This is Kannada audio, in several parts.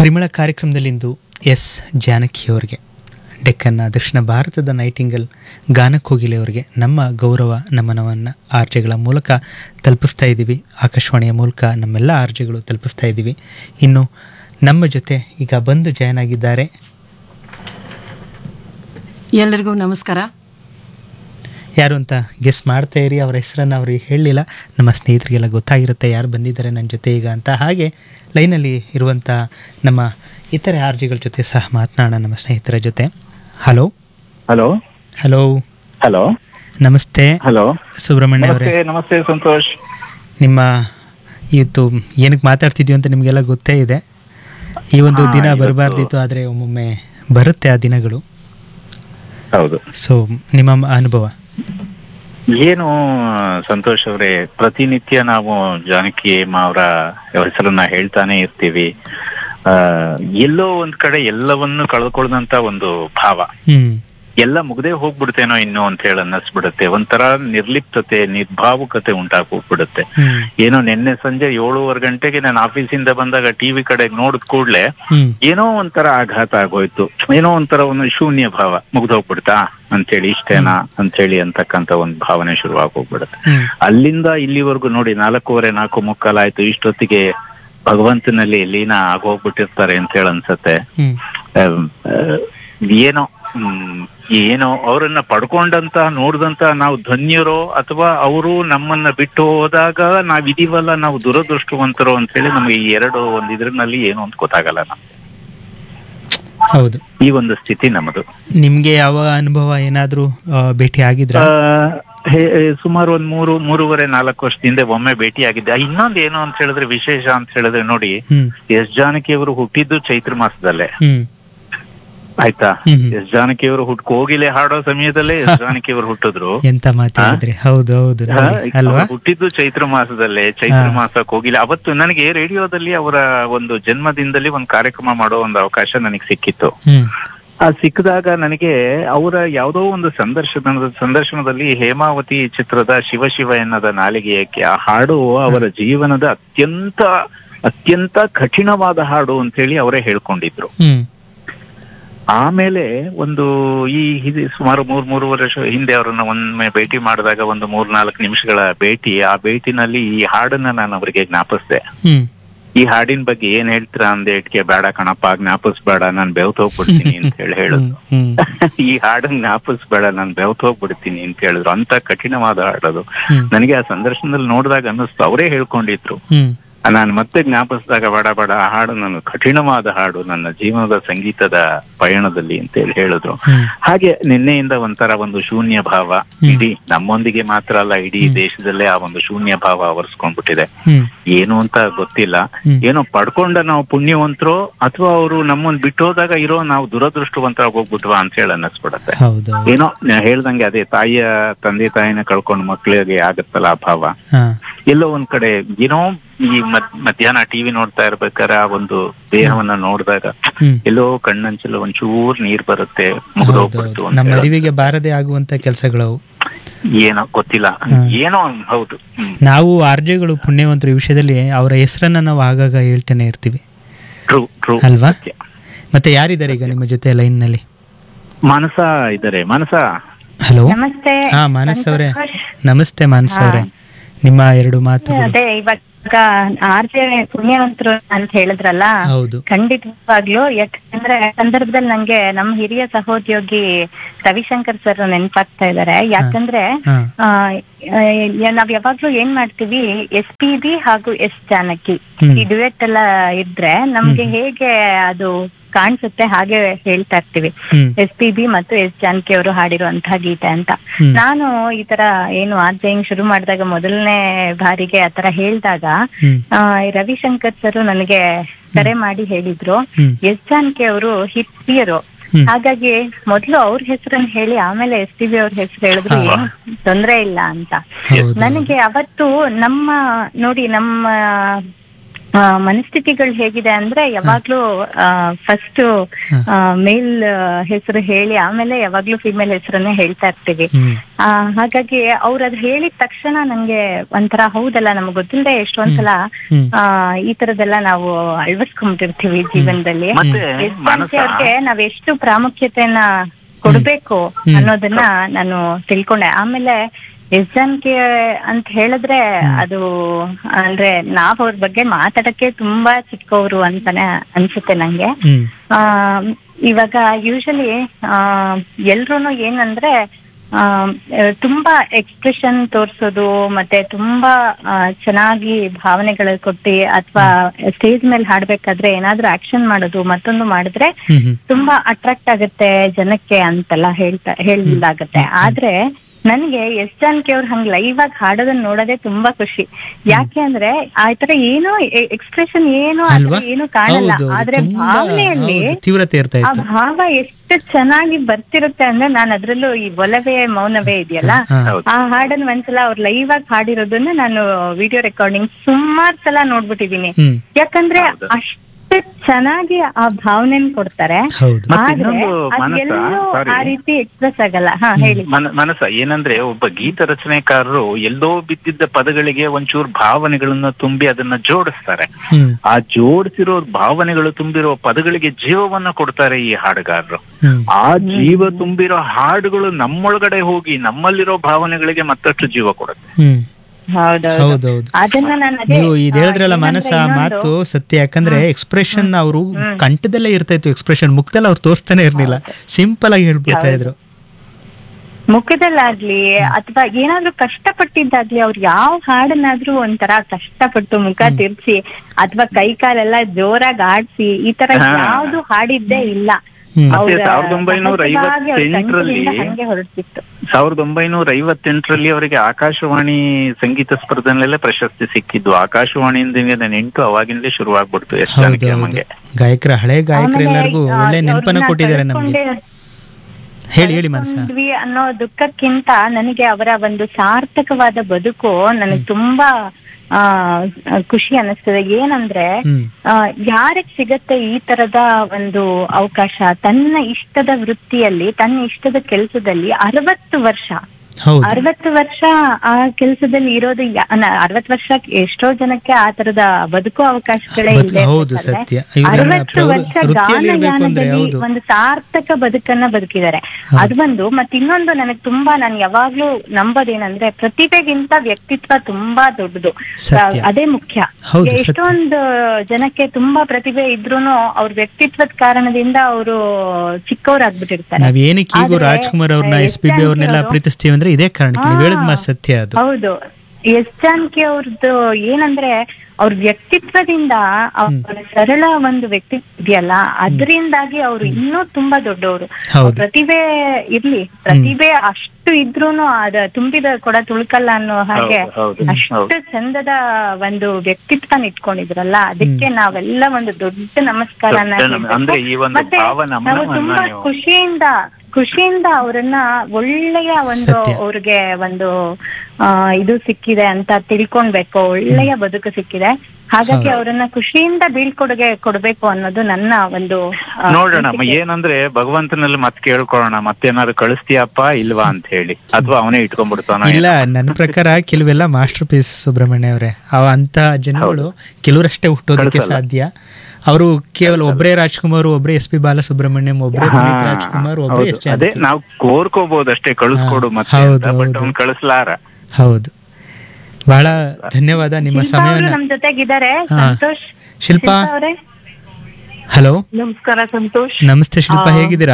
ಪರಿಮಳ ಕಾರ್ಯಕ್ರಮದಲ್ಲಿಂದು ಎಸ್ ಜಾನಕಿಯವರಿಗೆ ಡೆಕ್ಕನ್ನ ದಕ್ಷಿಣ ಭಾರತದ ನೈಟಿಂಗಲ್ ಗಾನಕೋಗಿಲೆಯವರಿಗೆ ನಮ್ಮ ಗೌರವ ನಮನವನ್ನು ಆರ್ಜೆಗಳ ಮೂಲಕ ತಲುಪಿಸ್ತಾ ಇದ್ದೀವಿ ಆಕಾಶವಾಣಿಯ ಮೂಲಕ ನಮ್ಮೆಲ್ಲ ಆರ್ಜೆಗಳು ತಲುಪಿಸ್ತಾ ಇದ್ದೀವಿ ಇನ್ನು ನಮ್ಮ ಜೊತೆ ಈಗ ಬಂದು ಜಾಯ್ನ್ ಆಗಿದ್ದಾರೆ ಎಲ್ಲರಿಗೂ ನಮಸ್ಕಾರ ಯಾರು ಅಂತ ಗೆಸ್ ಮಾಡ್ತಾ ಇರಿ ಅವರ ಹೆಸರನ್ನು ಅವ್ರಿಗೆ ಹೇಳಲಿಲ್ಲ ನಮ್ಮ ಸ್ನೇಹಿತರಿಗೆಲ್ಲ ಗೊತ್ತಾಗಿರುತ್ತೆ ಯಾರು ಬಂದಿದ್ದಾರೆ ನನ್ನ ಜೊತೆ ಈಗ ಅಂತ ಹಾಗೆ ಲೈನಲ್ಲಿ ಇರುವಂಥ ನಮ್ಮ ಇತರೆ ಆರ್ಜಿಗಳ ಜೊತೆ ಸಹ ಮಾತನಾಡೋಣ ನಮ್ಮ ಸ್ನೇಹಿತರ ಜೊತೆ ಹಲೋ ಹಲೋ ಹಲೋ ಹಲೋ ನಮಸ್ತೆ ಹಲೋ ಸುಬ್ರಹ್ಮಣ್ಯ ಅವರೇ ನಮಸ್ತೆ ನಮಸ್ತೆ ಸಂತೋಷ್ ನಿಮ್ಮ ಇವತ್ತು ಏನಕ್ಕೆ ಮಾತಾಡ್ತಿದ್ವಿ ಅಂತ ನಿಮಗೆಲ್ಲ ಗೊತ್ತೇ ಇದೆ ಈ ಒಂದು ಹಾ, ದಿನ ಇವತ್ತು- ಬರಬಾರ್ದಿತ್ತು ಆದರೆ ಒಮ್ಮೊಮ್ಮೆ ಬರುತ್ತೆ ಆ ದಿನಗಳು ಹೌದು ಸೊ ನಿಮ್ಮ ಅನುಭವ ಏನು ಸಂತೋಷ್ ಅವರೇ ಪ್ರತಿನಿತ್ಯ ನಾವು ಜಾನಕಿ ಅಮ್ಮ ಅವರ ಹೆಸರನ್ನ ಹೇಳ್ತಾನೆ ಇರ್ತೀವಿ ಆ ಎಲ್ಲೋ ಒಂದ್ ಕಡೆ ಎಲ್ಲವನ್ನು ಕಳ್ಕೊಳ್ದಂತ ಒಂದು ಭಾವ ಹ್ಮ್ ಎಲ್ಲ ಮುಗ್ದೇ ಹೋಗ್ಬಿಡ್ತೇನೋ ಇನ್ನು ಅಂತ ಹೇಳಿ ಅನ್ನಿಸ್ಬಿಡುತ್ತೆ ಒಂಥರ ನಿರ್ಲಿಪ್ತತೆ ನಿರ್ಭಾವುಕತೆ ಉಂಟಾಗಿ ಹೋಗ್ಬಿಡುತ್ತೆ ಹ್ಮ್ ಏನೋ ನಿನ್ನೆ ಸಂಜೆ ಏಳೂವರೆ ಗಂಟೆಗೆ ನಾನು ಆಫೀಸಿಂದ ಬಂದಾಗ ಟಿವಿ ಕಡೆಗೆ ನೋಡಿದ ಕೂಡ್ಲೆ ಹ್ಮ್ ಏನೋ ಒಂಥರ ಆಘಾತ ಆಗೋಯ್ತು ಏನೋ ಒಂಥರ ಒಂದು ಶೂನ್ಯ ಭಾವ ಮುಗ್ದೋಗ್ಬಿಡ್ತಾ ಅಂತೇಳಿ ಇಷ್ಟೇನಾ ಅಂತೇಳಿ ಅಂತಕ್ಕಂತ ಒಂದು ಭಾವನೆ ಶುರುವಾಗಿ ಹೋಗ್ಬಿಡುತ್ತೆ ಹ್ಮ್ ಅಲ್ಲಿಂದ ಇಲ್ಲಿವರೆಗೂ ನೋಡಿ ನಾಲ್ಕೂವರೆ ನಾಲ್ಕು ಮುಕ್ಕಾಲಾಯ್ತು ಇಷ್ಟೊತ್ತಿಗೆ ಭಗವಂತನಲ್ಲಿ ಲೀನ ಆಗೋಗ್ಬಿಟ್ಟಿರ್ತಾರೆ ಅಂತ ಹೇಳಿ ಅನ್ಸತ್ತೆ ಹ್ಮ್ ಅಮ್, ಆ, ಏನೋ ಹ್ಮ್, ಏನೋ ಅವರನ್ನ ಪಡ್ಕೊಂಡಂತ ನೋಡಿದಂತ ನಾವು ಧನ್ಯರೋ ಅಥವಾ ಅವರು ನಮ್ಮನ್ನ ಬಿಟ್ಟು ಹೋದಾಗ ನಾವಿದೀವಲ್ಲ ನಾವು ದುರದೃಷ್ಟವಂತರು ಅಂತ ಹೇಳಿ ನಮ್ಗೆ ಈ ಎರಡು ಒಂದು ಇದ್ರಲ್ಲಿ ಏನು ಅಂತ ಗೊತ್ತಾಗಲ್ಲ ನಮ್ಗೆ ಹೌದು ಈ ಒಂದು ಸ್ಥಿತಿ ನಮ್ಮದು ನಿಮ್ಗೆ ಯಾವ ಅನುಭವ ಏನಾದ್ರೂ ಆ, ಭೇಟಿ ಆಗಿದ್ರ ಆ, ಹೇ- ಸುಮಾರು ಒಂದ್ ಮೂರು ಮೂರುವರೆ ನಾಲ್ಕು ವರ್ಷದಿಂದ ಒಮ್ಮೆ ಭೇಟಿಯಾಗಿದ್ದೆ ಇನ್ನೊಂದು ಏನು ಅಂತ ಹೇಳಿದ್ರೆ ವಿಶೇಷ ಅಂತ ಹೇಳಿದ್ರೆ ನೋಡಿ ಹ್ಮ್ ಎಸ್ ಜಾನಕಿ ಅವರು ಹುಟ್ಟಿದ್ದು ಚೈತ್ರ ಮಾಸದಲ್ಲೇ ಹ್ಮ್ ಆಯ್ತಾ ಹ್ಮ್ ಹ್ಮ್. ಎಸ್ ಜಾನಕಿ ಅವರು ಹುಟ್ ಕೋಗಿಲೆ ಹಾಡೋ ಸಮಯದಲ್ಲೇ ಎಸ್ ಜಾನಕಿ ಅವರು ಹುಟ್ಟಿದ್ರು ಎಂತ ಮಾತಾಡಿದ್ರಿ ಹೌದು ಹೌದು ಹಾ, ನೋಡಿ, ಅಲ್ವಾ ಅವ್ರು ಹುಟ್ಟಿದ್ದು ಚೈತ್ರ ಮಾಸದಲ್ಲೇ ಚೈತ್ರ ಹಾ. ಮಾಸ ಕೋಗಿಲೆ ಅವತ್ತು ನನಗೆ ರೇಡಿಯೋದಲ್ಲಿ ಅವರ ಒಂದು ಜನ್ಮದಿನದಲ್ಲಿ ಒಂದು ಕಾರ್ಯಕ್ರಮ ಮಾಡೋ ಒಂದು ಅವಕಾಶ ನನಗೆ ಸಿಕ್ಕಿತ್ತು ಹ್ಮ್ ಆ ಸಿಕ್ಕಿದಾಗ ನನಗೆ ಅವರ ಯಾವುದೋ ಒಂದು ಸಂದರ್ಶನದ ಸಂದರ್ಶನದಲ್ಲಿ ಹೇಮಾವತಿ ಚಿತ್ರದ ಶಿವ ಶಿವ ಎನ್ನದ ನಾಲಿಗೆಯಕ್ಕೆ ಆ ಹಾಡು ಅವರ ಜೀವನದ ಅತ್ಯಂತ ಅತ್ಯಂತ ಕಠಿಣವಾದ ಹಾಡು ಅಂತ ಹೇಳಿ ಅವರೇ ಹೇಳ್ಕೊಂಡಿದ್ರು ಹ್ಮ್ ಆಮೇಲೆ ಒಂದು ಈ ಹಿದಿ- ಸುಮಾರು ಮೂರ್ ಮೂರು ವರ್ಷ ಹಿಂದೆ ಅವರನ್ನ ಒಮ್ಮೆ ಭೇಟಿ ಮಾಡಿದಾಗ ಒಂದು ಮೂರ್ ನಾಲ್ಕು ನಿಮಿಷಗಳ ಭೇಟಿ ಆ ಭೇಟಿನಲ್ಲಿ ಈ ಹಾಡನ್ನ ನಾನು ಅವರಿಗೆ ಜ್ಞಾಪಿಸ್ದೆ ಹ್ಮ್ ಈ ಹಾಡಿನ ಬಗ್ಗೆ ಏನ್ ಹೇಳ್ತೀರಾ ಅಂದೆ ಇಟ್ಕೆ ಬೇಡ ಕಣಪ್ಪ ಜ್ಞಾಪಿಸ್ಬೇಡ ನಾನ್ ಬೆವ್ತ್ ಹೋಗ್ಬಿಡ್ತೀನಿ ಅಂತ ಹೇಳಿ ಹೇಳಿದ್ರು ಹ್ಮ್ ಹ್ಮ್ ಈ ಹಾಡನ್ನ ಜ್ಞಾಪಿಸ್ಬೇಡ ನಾನ್ ಬೆವ್ತ್ ಹೋಗ್ಬಿಡ್ತೀನಿ ಅಂತ ಹೇಳಿದ್ರು ಅಂತ ಕಠಿಣವಾದ ಹಾಡದು ಹ್ಮ್ ನನಗೆ ಆ ಸಂದರ್ಶನದಲ್ಲಿ ನೋಡಿದಾಗ ಅನ್ನಿಸ್ತು ಅವರೇ ಹೇಳ್ಕೊಂಡಿದ್ರು ಹ್ಮ್ ನಾನು ಮತ್ತೆ ಜ್ಞಾಪಿಸಿದಾಗ ಬೇಡ ಬೇಡ ಆ ಹಾಡು ನನ್ನ ಕಠಿಣವಾದ ಹಾಡು ನನ್ನ ಜೀವನದ ಸಂಗೀತದ ಪಯಣದಲ್ಲಿ ಅಂತ ಹೇಳಿ ಹೇಳಿದ್ರು ಹ್ಮ್ ಹಾಗೆ ನಿನ್ನೆಯಿಂದ ಒಂಥರ ಒಂದು ಶೂನ್ಯ ಭಾವ ಹ್ಮ್. ಇಡೀ ನಮ್ಮೊಂದಿಗೆ ಮಾತ್ರ ಅಲ್ಲ ಇಡೀ ದೇಶದಲ್ಲೇ ಆ ಒಂದು ಶೂನ್ಯ ಭಾವ ಆವರಿಸ್ಕೊಂಡ್ಬಿಟ್ಟಿದೆ ಹ್ಮ್ ಏನು ಅಂತ ಗೊತ್ತಿಲ್ಲ ಹ್ಮ್. ಏನೋ ಪಡ್ಕೊಂಡ ನಾವು ಪುಣ್ಯವಂತರೋ ಅಥವಾ ಅವರು ನಮ್ಮನ್ನ ಬಿಟ್ಟೋದಾಗ ಇರೋ ನಾವು ದುರದೃಷ್ಟವಂತರ ಹೋಗ್ಬಿಟ್ವಾ ಅಂತ ಹೇಳಿ ಅನ್ನಿಸ್ಬಿಡತ್ತೆ ಹೌದು ಏನೋ ನಾ ಹೇಳ್ದಂಗೆ ಅದೇ ತಾಯಿಯ ತಂದೆ ತಾಯಿನ ಕಳ್ಕೊಂಡು ಮಕ್ಳಿಗೆ ಆಗತ್ತಲ್ಲ ಆ ಭಾವ ಹಾ ಎಲ್ಲೋ ಒಂದ್ ಕಡೆ ಏನೋ ಈ ಮದ್- ಮಧ್ಯಾಹ್ನ ಟಿವಿ ನೋಡ್ತಾ ಇರ್ಬೇಕಾದ್ರೆ ಆ ಒಂದು ದೇಹವನ್ನ ನೋಡಿದಾಗ ಹ್ಮ್ ಎಲ್ಲೋ ಕಣ್ಣಂಚಲು ಒಂಚೂರ್ ನೀರ್ ಬರುತ್ತೆ ಹೌದು, ಮುಗಿದೋಗ್ಬಿಡ್ತು ಹೌದು. ಅಂತ ನಮ್ಮ ಹೇಳೋದು. ಅರಿವಿಗೆ ಬಾರದೆ ಆಗುವಂತ ಕೆಲಸಗಳವು ಏನೋ ಗೊತ್ತಿಲ್ಲ ಹಾ. ಏನೋ ಒಂದ್ ಹೌದು ಹ್ಮ್ ನಾವು ಆರ್ಜೆಗಳು ಪುಣ್ಯವಂತರ ಈ ವಿಷಯದಲ್ಲಿ ಅವರ ಹೆಸರನ್ನ ನಾವು ಆಗಾಗ ಹೇಳ್ತಾನೆ ಇರ್ತೀವಿ ಟ್ರೂ ಟ್ರೂ ಅಲ್ವಾ? ಮತ್ತೆ ಯಾರಿದ್ದಾರೆ ಈಗ ನಿಮ್ಮ ಜೊತೆ ಲೈನ್ ನಲ್ಲಿ ಮನಸ ಇದ್ದಾರೆ ಮನಸ ಹಲೋ ನಮಸ್ತೆ ಹಾ ಮಾನಸ್ ಅವರೇ ಸಂತೋಷ್. ನಮಸ್ತೆ ಮಾನಸ್ ಹಾ. ಅವರೇ ನಿಮ್ಮ ಎರಡು ಮಾತುಗಳು ಅದೇ ಇವಾಗ ಆರ್ಜೆ ಪುಣ್ಯವಂತರು ಅಂತ ಹೇಳಿದ್ರಲ್ಲ ಹೌದು ಖಂಡಿತವಾಗ್ಲು ಯಾಕಂದ್ರೆ ಆ ಸಂದರ್ಭದಲ್ಲಿ ನಂಗೆ ನಮ್ಮ ಹಿರಿಯ ಸಹೋದ್ಯೋಗಿ ರವಿಶಂಕರ್ ಸರ್ ನೆನಪಾಗ್ತಾ ಇದಾರೆ ಯಾಕಂದ್ರೆ ಹಾ ಆ, ಆ, ನಾವ್ ಯಾವಾಗ್ಲೂ ಏನ್ ಮಾಡ್ತೀವಿ ಎಸ್ ಪಿ ಬಿ ಹಾಗೂ ಎಸ್ ಜಾನಕಿ ಹ್ಮ್. ಈ ಡ್ಯುಯೆಟ್ ಎಲ್ಲ ಇದ್ರೆ ನಮ್ಗೆ ಹೇಗೆ ಅದು ಕಾಣಿಸುತ್ತೆ ಹಾಗೆ ಹೇಳ್ತಾ ಇರ್ತೀವಿ ಹ್ಮ್ ಎಸ್ ಪಿ ಬಿ ಮತ್ತು ಎಸ್ ಜಾನಕಿ ಅವರು ಹಾಡಿರುವಂತಹ ಗೀತೆ ಅಂತ ಹ್ಮ್. ನಾನು ಈ ತರ ಏನು ಆರ್ಜೆಯಿಂಗ್ ಶುರು ಮಾಡಿದಾಗ ಮೊದಲನೇ ಬಾರಿಗೆ ಆತರ ಹೇಳಿದಾಗ ಹ್ಮ್ ಆ, ರವಿಶಂಕರ್ ಸರ್ ನನಗೆ ಕರೆ ಮಾಡಿ ಹೇಳಿದ್ರು ಹ್ಮ್. ಎಸ್ ಜಾನಕಿ ಅವರು ಹಿರಿಯರು ಹ್ಮ್. ಹಾಗಾಗಿ ಮೊದಲು ಅವ್ರ ಹೆಸರನ್ನ ಹೇಳಿ ಆಮೇಲೆ ಎಸ್ ಪಿ ಬಿ ಅವ್ರ ಹೆಸರು ಹೇಳಿದ್ರು ಹಾ. ಏನ್ ತೊಂದ್ರೆ ಇಲ್ಲ ಅಂತ ಹೌದು. ನನಗೆ ಅವತ್ತು ನಮ್ಮ ನೋಡಿ ನಮ್ಮ ಆ, ಮನಸ್ಥಿತಿಗಳು ಹೇಗಿದೆ ಅಂದ್ರೆ ಯಾವಾಗ್ಲೂ ಫಸ್ಟ್ ಮೇಲ್ ಹೆಸರು ಹೇಳಿ ಆಮೇಲೆ ಯಾವಾಗ್ಲೂ ಫಿಮೇಲ್ ಹೆಸರನ್ನೇ ಹೇಳ್ತಾ ಇರ್ತೀವಿ ಹ್ಮ್ ಆ, ಹಾಗಾಗಿ ಅವ್ರು ಅದ್ ಹೇಳಿದ ತಕ್ಷಣ ನಂಗೆ ಒಂಥರ ಹೌದಲ್ಲ ನಮ್ಗೆ ಗೊತ್ತಿಲ್ಲದೆ ಎಷ್ಟೊಂದ್ಸಲ ಹ್ಮ್. ಆ, ಈ ತರದೆಲ್ಲ ನಾವು ಅಳವಡಿಸ್ಕೊಂಡ್ಬಿಟ್ಟಿರ್ತೀವಿ ಜೀವನದಲ್ಲಿ ಮತ್ತೆ ಎಸ್ ಮನಸ ಅವ್ರಿಗೆ ನಾವ್ ಎಷ್ಟು ಪ್ರಾಮುಖ್ಯತೆಯನ್ನ ಕೊಡ್ಬೇಕು ಅನ್ನೋದನ್ನ ನಾನು ತಿಳ್ಕೊಂಡೆ ಆಮೇಲೆ ಎಸ್ ಜನಕ್ಕೆ ಅಂತ ಹೇಳಿದ್ರೆ ಅದು ಅಂದ್ರೆ ನಾವ್ ಅವ್ರ ಬಗ್ಗೆ ಮಾತಾಡಕ್ಕೆ ತುಂಬಾ ಚಿಕ್ಕವರು ಅಂತಾನೆ ಅನ್ಸುತ್ತೆ ನಂಗೆ ಹ್ಮ್ ಆ ಇವಾಗ ಯೂಶಲಿ ಎಲ್ರೂನು ಏನಂದ್ರೆ ಆ ತುಂಬಾ ಎಕ್ಸ್ಪ್ರೆಷನ್ ತೋರ್ಸೋದು ಮತ್ತೆ ತುಂಬಾ ಆ, ಚೆನ್ನಾಗಿ ಭಾವನೆಗಳು ಕೊಟ್ಟಿ ಅಥವಾ ಸ್ಟೇಜ್ ಮೇಲೆ ಹಾಡ್ಬೇಕಾದ್ರೆ ಏನಾದ್ರೂ ಆಕ್ಷನ್ ಮಾಡೋದು ಮತ್ತೊಂದು ಮಾಡಿದ್ರೆ ಹ್ಮ್ ಹ್ಮ್ ತುಂಬಾ ಅಟ್ರಾಕ್ಟ್ ಆಗುತ್ತೆ ಜನಕ್ಕೆ ಅಂತೆಲ್ಲ ಹೇಳ್ತಾ ಹೇಳಲಾಗತ್ತೆ ಆದ್ರೆ ನನಗೆ ಎಸ್ ಜಾನಕಿ ಅವ್ರು ಹಂಗ್ ಲೈವ್ ಆಗಿ ಹಾಡೋದನ್ನ ನೋಡೋದೇ ತುಂಬಾ ಖುಷಿ ಯಾಕೆ ಅಂದ್ರೆ ಆ ತರ ಏನು ಎಕ್ಸ್ಪ್ರೆಷನ್ ಏನು ಆ ಥರ ಅಲ್ವಾ ಏನು ಕಾಣಲ್ಲ ಹೌದು, ಹೌದು. ಆದ್ರೆ ತುಂಬಾ ಭಾವನೆಯಲ್ಲಿ ಹೌದು, ತೀವ್ರತೆ ಇರ್ತಾ ಆ ಇತ್ತು ಭಾವ ಎಷ್ಟು ಚೆನ್ನಾಗಿ ಬರ್ತಿರುತ್ತೆ ಅಂದ್ರೆ ನಾನು ಅದ್ರಲ್ಲೂ ಈ ಒಲವೇ ಮೌನವೇ ಇದೆಯಲ್ಲ ಹಾ. ಹೌದು. ಆ ಹಾಡನ್ನ ಒಂದ್ಸಲ ಅವ್ರು ಲೈವ್ ಆಗಿ ಹಾಡಿರೋದನ್ನ ನಾನು ವಿಡಿಯೋ ರೆಕಾರ್ಡಿಂಗ್ ಸುಮಾರ್ ಸಲ ನೋಡ್ಬಿಟ್ಟಿದೀನಿ ಹ್ಮ್ ಯಾಕಂದ್ರೆ ಅಷ್ಟು ಚೆನ್ನಾಗಿ ಆ ಭಾವನೆನ್ ಕೊಡ್ತಾರೆ ಹೌದು ಮತ್ತೆ ಆದ್ರೆ ಇನ್ನೊಂದು ಅದ್ ಮನಸ್ಸ, ಎಲ್ಲೂ sorry. ಆ ರೀತಿ ಎಕ್ಸ್ಪ್ರೆಸ್ ಆಗಲ್ಲ ಹಾ ಹೇಳಿ ಮನ ಮನಸ್ಸ ಏನಂದ್ರೆ ಒಬ್ಬ ಗೀತ ರಚನೆಕಾರರು ಎಲ್ಲೋ ಬಿದ್ದಿದ್ದ ಪದಗಳಿಗೆ ಒಂಚೂರು ಭಾವನೆಗಳನ್ನ ತುಂಬಿ ಅದನ್ನ ಜೋಡಿಸ್ತಾರೆ ಹ್ಮ್ ಆ ಜೋಡಿಸಿರೋ ಭಾವನೆಗಳು ತುಂಬಿರೋ ಪದಗಳಿಗೆ ಜೀವವನ್ನ ಕೊಡ್ತಾರೆ ಈ ಹಾಡುಗಾರರು ಹ್ಮ್ ಆ ಜೀವ ತುಂಬಿರೋ ಹಾಡುಗಳು ನಮ್ಮೊಳಗಡೆ ಹೋಗಿ ನಮ್ಮಲ್ಲಿರೋ ಭಾವನೆಗಳಿಗೆ ಮತ್ತಷ್ಟು ಜೀವ ಕೊಡುತ್ತೆ ಹ್ಮ್ ಹೌದೌದು ಹೌದೌದು ಅದನ್ನ ನಾನು ಅದೇ ನೀವು ಇದು ಹೇಳಿದ್ರಲ್ಲ ಆ, ಮಾನಸ ಏನಂದ್ರೆ ಮಾತು ಇನ್ನೊಂದು- ಸತ್ಯ ಯಾಕಂದ್ರೆ ಎಕ್ಸ್ಪ್ರೆಷನ್ ಅವರು ಕಂಠದಲ್ಲೇ ಇರ್ತಾ ಇತ್ತು ಎಕ್ಸ್ಪ್ರೆಷನ್ ಮುಖದಲ್ಲಿ ಅವ್ರು ತೋರಿಸ್ತಾನೆ ಇರ್ಲಿಲ್ಲ ಸಿಂಪಲ್ ಆಗಿ ಹೇಳ್ಬಿಡ್ತಾ ಇದ್ರು ಮುಖದಲ್ಲಾಗ್ಲಿ ಅಥವಾ ಏನಾದ್ರೂ ಕಷ್ಟಪಟ್ಟಿದ್ದಾಗ್ಲಿ ಅವ್ರು ಯಾವ ಹಾಡನ್ನಾದ್ರೂ ಒಂಥರ ಕಷ್ಟಪಟ್ಟು ಮುಖ ತಿರ್ಸಿ ಅಥವಾ ಕೈ ಕಾಲೆಲ್ಲ ಜೋರಾಗಿ ಆಡ್ಸಿ ಈ ತರ ಹಾ. ಯಾವ್ದು ಹಾಡಿದ್ದೇ ಇಲ್ಲ ಹ್ಮ್. ಮತ್ತೆ ಅವ್ರ ಸಾವಿರದ ಒಂಬೈನೂರ ಸಹಜವಾಗಿ ಅವ್ರ ಐವತ್ತೆಂಟರಲ್ಲಿ ಕಂಠದಿಂದ ಹಂಗೆ ಹೊರಡ್ತಿತ್ತು ಸಾವಿರದ ಒಂಬೈನೂರ ಐವತ್ತೆಂಟರಲ್ಲಿ ಅವರಿಗೆ ಆಕಾಶವಾಣಿ ಸಂಗೀತ ಸ್ಪರ್ಧೆನಲ್ಲೇ ಪ್ರಶಸ್ತಿ ಸಿಕ್ಕಿದ್ದು ಆಕಾಶವಾಣಿಯಿಂದ ನೆಂಟು ಅವಾಗಿಂದಲೇ ಶುರುವಾಗ್ಬಿಡ್ತು ಎಸ್ ಹೌದು ಜಾನಕಿ ಹೌದು ಅಮ್ಮಂಗೆ ಗಾಯಕರ ಹಳೆ ಗಾಯಕರು ಆಮೇಲೆ, ಎಲ್ಲರಿಗೂ ಆ, ಒಳ್ಳೆ ನೆನಪನ್ನ ಅವ್ರನ್ನ ಕೊಟ್ಟಿದ್ದಾರೆ ನಮ್ಗೆ ಕಳ್ಕೊಂಡೆ- ಹೇಳಿ ಹೇಳಿ ಮನಸ ಕಳ್ಕೊಂಡ್ವಿ ಅನ್ನೋ ದುಃಖಕ್ಕಿಂತ ನನಗೆ ಅವರ ಒಂದು ಸಾರ್ಥಕವಾದ ಬದುಕು ನನಗೆ ತುಂಬಾ ಆ ಖುಷಿ ಅನಿಸ್ತದೆ ಏನಂದ್ರೆ ಹ್ಮ್ ಆ, ಯಾರಿಗ್ ಸಿಗತ್ತೆ ಈ ತರದ ಒಂದು ಅವಕಾಶ ತನ್ನ ಇಷ್ಟದ ವೃತ್ತಿಯಲ್ಲಿ ತನ್ನ ಇಷ್ಟದ ಕೆಲಸದಲ್ಲಿ ಅರವತ್ತು ವರ್ಷ ಹೌದು ಅರವತ್ತು ವರ್ಷ ಆ ಕೆಲಸದಲ್ಲಿ ಇರೋದು ಅರವತ್ತು ವರ್ಷ ಎಷ್ಟೋ ಜನಕ್ಕೆ ಆ ತರದ ಬದುಕು ಅವಕಾಶಗಳೇ ಬದು- ಇಲ್ಲದೆ ಹೌದು, ಇರ್ಬೇಕಾದ್ರೆ ಸತ್ಯ. ಇವ್ರನ್ನ ಅರವತ್ತು ಪ್ರವೃ- ವರ್ಷ ವೃತ್ತಿಯಲ್ಲಿ ಇರ್ಬೇಕು ಅಂದ್ರೆ ಗಾನಯಾನದಲ್ಲಿ ಹೌದು. ಒಂದು ಸಾರ್ಥಕ ಬದುಕನ್ನ ಬದುಕಿದ್ದಾರೆ ಅದು ಒಂದು ಮತ್ತೆ ಇನ್ನೊಂದು ನನಗೆ ತುಂಬಾ ನಾನು ಯಾವಾಗ್ಲೂ ನಂಬೋದೇನಂದ್ರೆ ಪ್ರತಿಭೆಗಿಂತ ವ್ಯಕ್ತಿತ್ವ ತುಂಬಾ ದೊಡ್ಡದು ಸತ್ಯ. ಅದೇ ಮುಖ್ಯ ಹೌದು, ಸತ್ಯ. ಎಷ್ಟೊಂದು ಜನಕ್ಕೆ ತುಂಬಾ ಪ್ರತಿಭೆ ಇದ್ರೂನು ಅವ್ರ ವ್ಯಕ್ತಿತ್ವದ ಕಾರಣದಿಂದ ಅವರು ಚಿಕ್ಕವರಾಗ್ಬಿಟ್ಟಿರ್ತಾರೆ ನಾವ್ ಏನಕ್ಕೆ ಈಗೂ ಆದ್ರೆ, ರಾಜ್ಕುಮಾರ್ ಅವ್ರನ್ನ S S P B Janaki ಅವ್ರನ್ನೆಲ್ಲ ಅವರು- ಪ್ರೀತಿಸ್ತೀವಿ ಅಂದ್ರೆ ಇದೇ ಕಾರಣಕ್ಕೆ ನೀವು ಹೇಳಿದ ಮಾತು ಸತ್ಯ ಅದು ಹೌದು ಎಸ್ ಜಾನಕಿ ಅವ್ರದ್ದು ಏನಂದ್ರೆ ಅವ್ರ ವ್ಯಕ್ತಿತ್ವದಿಂದ ಅವ್ರ ಸರಳ ಒಂದು ವ್ಯಕ್ತಿತ್ವ ಇದೆಯಲ್ಲ ಅದರಿಂದಾಗಿ ಅವ್ರು ಇನ್ನೂ ತುಂಬಾ ದೊಡ್ಡವರು ಹೌದು. ಪ್ರತಿಭೆ ಇರ್ಲಿ ಪ್ರತಿಭೆ ಅಷ್ಟು ಇದ್ರೂನು ಅದ ತುಂಬಿದ ಕೊಡ ತುಳ್ಕಲ್ಲ ಅನ್ನೋ ಹಾಗೆ ಹೌದು, ಹೌದು, ಅಷ್ಟು ಹೌದು. ಚಂದದ ಒಂದು ವ್ಯಕ್ತಿತ್ವನ ಇಟ್ಕೊಂಡಿದ್ರಲ್ಲ ಅದಕ್ಕೆ ನಾವೆಲ್ಲ ಒಂದು ದೊಡ್ಡ ನಮಸ್ಕಾರನ ದೊಡ್ಡ ನಮ- ಹೇಳ್ಬೇಕು. ಅಂದ್ರೆ ಈ ಒಂದು ಮತ್ತೆ ಭಾವ ನಾವು ನಮನವನ್ನ ತುಂಬಾ ನೀವು- ಖುಷಿಯಿಂದ ಖುಷಿಯಿಂದ ಅವರನ್ನ ಒಳ್ಳೆಯ ಒಂದು ಸತ್ಯ. ಅವ್ರಿಗೆ ಒಂದು ಆ, ಇದು ಸಿಕ್ಕಿದೆ ಅಂತ ತಿಳ್ಕೊಳ್ಬೇಕು ಒಳ್ಳೆಯ ಬದುಕು ಸಿಕ್ಕಿದೆ ಹಾಗಾಗಿ ಹೌದು. ಅವರನ್ನ ಖುಷಿಯಿಂದ ಬೀಳ್ಕೊಡುಗೆ ಕೊಡ್ಬೇಕು ಅನ್ನೋದು ನನ್ನ ಒಂದು ಆ, ನೋಡೋಣ ಅನಿಸಿಕೆ. ಏನಂದ್ರೆ ಭಗವಂತನಲ್ಲಿ ಮತ್ತೆ ಕೇಳ್ಕೊಳ್ಳೋಣ ಮತ್ತೇನಾದ್ರು ಕಳಿಸ್ತೀಯಪ್ಪ ಇಲ್ವಾ ಅಂತ ಹೇಳಿ ಅಥವಾ ಅವನೇ ಇಟ್ಕೊಂಡ್ಬಿಡ್ತಾನೋ ಇಲ್ಲ ನನ್ನ ಪ್ರಕಾರ ಕೆಲವೆಲ್ಲ ಮಾಸ್ಟರ್ ಪೀಸ್ ಸುಬ್ರಹ್ಮಣ್ಯ ಅವರೇ ಅವ ಅಂತ ಜನಗಳು ಕೆಲವರಷ್ಟೇ ಹುಟ್ಟೋದಕ್ಕೆ ಕಳ್ಸಲ್ಲ. ಸಾಧ್ಯ ಅವರು ಕೇವಲ ಒಬ್ಬರೇ ರಾಜ್ಕುಮಾರ್ ಒಬ್ಬರೇ ಎಸ್ ಪಿ ಬಾಲಸುಬ್ರಹ್ಮಣ್ಯಂ ಒಬ್ಬರೇ ಹಾ, ಪುನೀತ್ ರಾಜ್ಕುಮಾರ್ ಒಬ್ಬರೇ ಹೌದು. ಎಸ್ ಅದೇ ಜಾನಕಿ ನಾವು ಕೋರ್ಕೋಬಹುದಷ್ಟೇ ಕಳಿಸ್ಕೊಡು ಹಾ, ಮತ್ತೆ ಹೌದು, ಬಟ್ ಹೌದು. ಅವ್ನ್ ಕಳಿಸ್ಲಾರ ಹೌದು ಬಹಳ ಧನ್ಯವಾದ ನಿಮ್ಮ ಶಿಲ್ಪಾ ಅವರು ಸಮಯವನ್ನ ನಮ್ ಜೊತೆಗಿದ್ದಾರೆ ಹಾ. ಸಂತೋಷ್ ಶಿಲ್ಪಾ ಅವರೇ ಹಲೋ ನಮಸ್ಕಾರ ಸಂತೋಷ್ ನಮಸ್ತೆ ಶಿಲ್ಪಾ ಆ, ಹೇಗಿದ್ದೀರಾ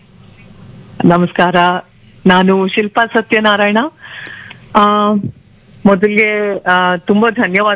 ನಮಸ್ಕಾರ ನಾನು ಶಿಲ್ಪಾ ಸತ್ಯನಾರಾಯಣ ಆ ಮೊದಲಿಗೆ ಆ, ತುಂಬಾ ಧನ್ಯವಾದ